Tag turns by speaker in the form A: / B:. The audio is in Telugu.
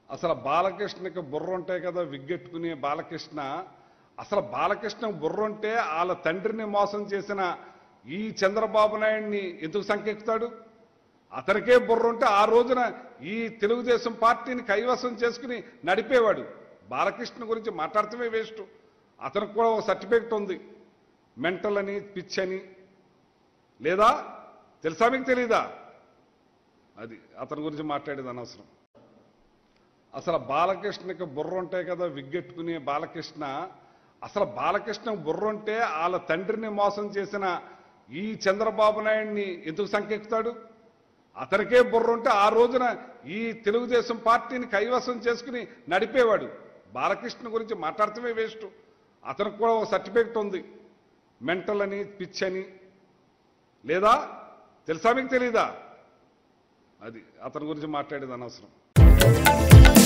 A: అసలు బాలకృష్ణకి బుర్ర ఉంటాయి కదా విగ్గెట్టుకునే బాలకృష్ణ అసలు బాలకృష్ణ బుర్ర ఉంటే వాళ్ళ తండ్రిని మోసం చేసిన ఈ చంద్రబాబు నాయుడిని ఎందుకు సంకెక్కుతాడు అతనికే బుర్ర ఉంటే ఆ రోజున ఈ తెలుగుదేశం పార్టీని కైవసం చేసుకుని నడిపేవాడు బాలకృష్ణ గురించి మాట్లాడటమే వేస్ట్ అతనికి కూడా ఒక సర్టిఫికెట్ ఉంది మెంటల్ అని పిచ్ అని లేదా తెలుసా మీకు తెలీదా అది అతని గురించి మాట్లాడేది అనవసరం అసలు బాలకృష్ణకి బుర్ర ఉంటాయి కదా విగ్గెట్టుకునే బాలకృష్ణ అసలు బాలకృష్ణ బుర్ర ఉంటే వాళ్ళ తండ్రిని మోసం చేసిన ఈ చంద్రబాబు నాయుడిని ఎందుకు సంకెక్కుతాడు అతనికే బుర్ర ఉంటే ఆ రోజున ఈ తెలుగుదేశం పార్టీని కైవసం చేసుకుని నడిపేవాడు బాలకృష్ణ గురించి మాట్లాడటమే వేస్ట్ అతనికి కూడా ఒక సర్టిఫికెట్ ఉంది మెంటల్ అని పిచ్ అని లేదా తెలుసా మీకు తెలీదా అది అతని గురించి మాట్లాడేది అనవసరం